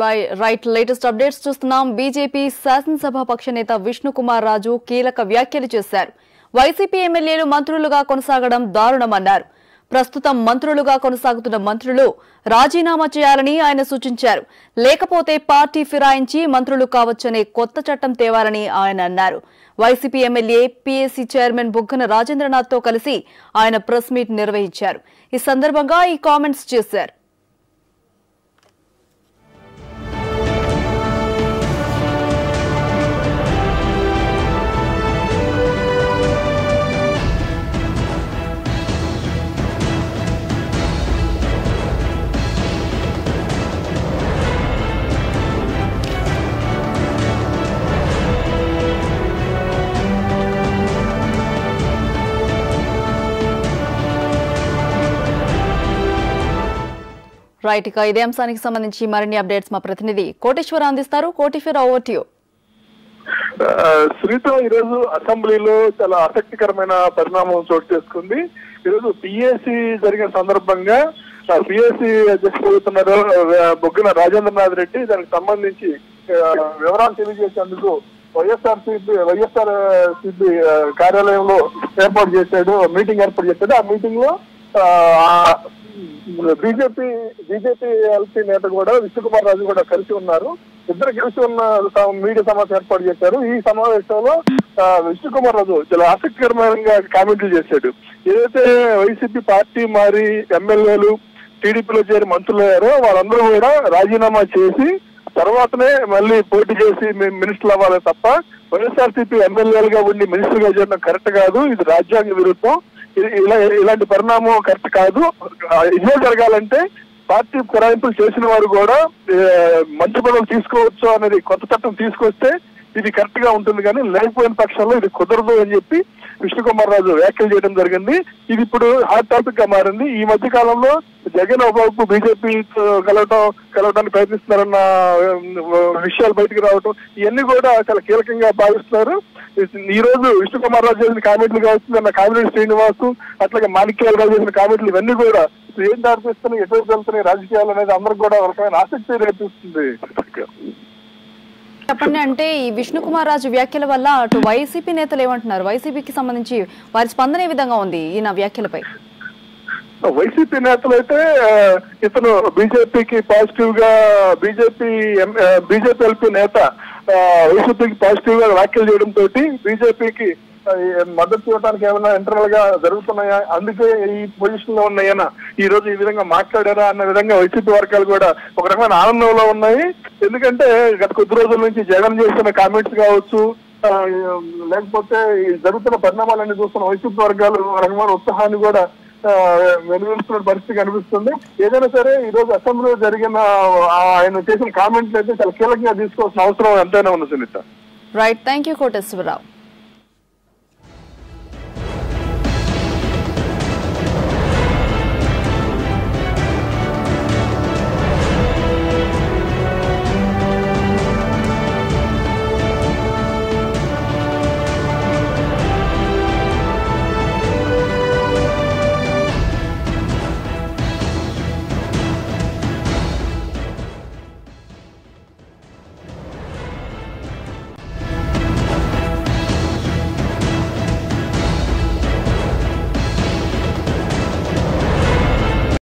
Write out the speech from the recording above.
లై- right latest updates చూస్తున్నాం BJP శాసనసభ పక్ష నేత విష్ణుకుమార్ రాజు కీలక వ్యాఖ్యలు చేశారు వైసీపీ ఎమ్మెల్యేలు మంత్రులుగా కొనసాగడం దారుణమన్నారు ప్రస్తుతం మంత్రులుగా కొనసాగుతున్న మంత్రులు రాజీనామా చేయాలని ఆయన సూచించారు లేకపోతే పార్టీ ఫిరాయించి మంత్రులు కావచ్చనే కొత్త చట్టం తేవాలని ఆయన అన్నారు YCP MLA PAC chairman Buggana రాజేంద్రనాథ్తో కలిసి ఆయన ప్రెస్ మీట్ నిర్వహించారు ఈ సందర్భంగా ఈ కామెంట్స్ చేశారు రైట్ ఇక ఇదే అంశానికి సంబంధించి మరిన్ని అప్డేట్స్ మా ప్రతినిధి కోటేశ్వర అందిస్తారు కోటేశ్వర ఓవర్ టు యూ ఆ, సునీత ఈరోజు అసెంబ్లీలో చాలా ఆసక్తికరమైన పరిణామం చోటు చేసుకుంది ఈరోజు పిఎస్సి జరిగిన సందర్భంగా పిఎస్సి అధ్యక్షుడు అవుతున్నారు ఆ, బొగ్గిన రాజేంద్రనాథ్ రెడ్డి దానికి సంబంధించి ఆ, వివరాలు తెలియజేసేందుకు వైఎస్ఆర్ సిపి వైఎస్ఆర్ సిపి కార్యాలయంలో ఏర్పాటు చేశాడు మీటింగ్ ఏర్పాటు చేశాడు ఆ మీటింగ్ లో బీజేపీ బీజేపీ ఎల్పీ నేత కూడా విష్ణుకుమార్ రాజు కూడా కలిసి ఉన్నారు ఇద్దరు కలిసి ఉన్న స- మీడియా సమావేశం ఏర్పాటు చేశారు ఈ సమావేశంలో ఆ, విష్ణుకుమార్ రాజు చాలా ఆసక్తికరమైన కామెంట్లు చేశాడు ఏదైతే వైసీపీ పార్టీ మారి ఎమ్మెల్యేలు టీడీపీలో చేరి మంత్రులు అయ్యారో వాళ్ళందరూ కూడా రాజీనామా చేసి తర్వాతనే మళ్ళీ పోటీ చేసి మేము మినిస్టర్లు అవ్వాలి తప్ప వైఎస్ఆర్సీపీ ఎమ్మెల్యేలుగా ఉండి మినిస్టర్ గా చేయడం కరెక్ట్ కాదు ఇది రాజ్యాంగ విరుద్ధం ఇది ఇలా ఇలాంటి పరిణామం కరెక్ట్ కాదు ఆ, ఇదే జరగాలంటే పార్టీ ఫిరాయింపులు చేసిన వారు కూడా ఏ, మంచి పదవులు తీసుకోవచ్చు అనేది కొత్త చట్టం తీసుకొస్తే ఇది కరెక్ట్ గా ఉంటుంది కానీ లేకపోయిన పక్షంలో ఇది కుదరదు అని చెప్పి విష్ణుకుమార్ రాజు వ్యాఖ్యలు చేయడం జరిగింది ఇది ఇప్పుడు హాట్ టాపిక్ గా మారింది ఈ మధ్య కాలంలో జగన్ ఒకవైపు బీజేపీ కలవటం కలవడానికి ప్రయత్నిస్తున్నారన్న ఆ, విషయాలు బయటకు రావటం ఇవన్నీ కూడా చాలా కీలకంగా భావిస్తున్నారు ఈ రోజు విష్ణుకుమార్ రాజు చేసిన కామెంట్లు కావచ్చు అన్న కామిరెడ్డి శ్రీనివాస్ అట్లాగే మాణిక్యాల రాజు చేసిన కామెంట్లు ఇవన్నీ కూడా ఏం దారితీస్తున్నాయి ఎటువైపు వెళ్తున్నాయి రాజకీయాలు అనేది అందరికి కూడా ఒక రకమైన ఆసక్తి రేపిస్తుంది చెప్పండి అంటే ఈ విష్ణుకుమార్ రాజు వ్యాఖ్యల వల్ల అటు వైసీపీ నేతలు ఏమంటున్నారు వైసీపీకి సంబంధించి వారి స్పందన ఏ విధంగా ఉంది ఈ నా వ్యాఖ్యలపై వైసీపీ నేతలు అయితే ఆ, ఇతను బీజేపీకి పాజిటివ్ గా బీజేపీ బీజేపీ ఎల్పీ నేత ఆ, వైసీపీకి పాజిటివ్ గా వ్యాఖ్యలు చేయడం తోటి బీజేపీకి ఆ, ఈ మద్దతు ఇవ్వడానికి ఏమైనా ఇంటర్నల్ గా జరుగుతున్నాయా అందుకే ఈ పొజిషన్ లో ఉన్నాయన ఈ రోజు ఈ విధంగా మాట్లాడారా అన్న విధంగా వైసీపీ వర్గాలు కూడా ఒక రకమైన ఆనందంలో ఉన్నాయి ఎందుకంటే గత కొద్ది రోజుల నుంచి జగన్ చేసిన కామెంట్స్ కావచ్చు ఆ, లేకపోతే ఈ జరుగుతున్న పరిణామాలన్నీ చూస్తున్న వైసీపీ వర్గాలు ఒక రకమైన ఉత్సాహాన్ని కూడా ఆ, వెలువరుస్తున్న పరిస్థితి కనిపిస్తుంది ఏదైనా సరే ఈ రోజు అసెంబ్లీలో జరిగిన ఆ, ఆయన చేసిన కామెంట్లు అయితే చాలా కీలకంగా తీసుకోవాల్సిన అవసరం ఎంతైనా ఉంది Sunitha right thank you Koteswararao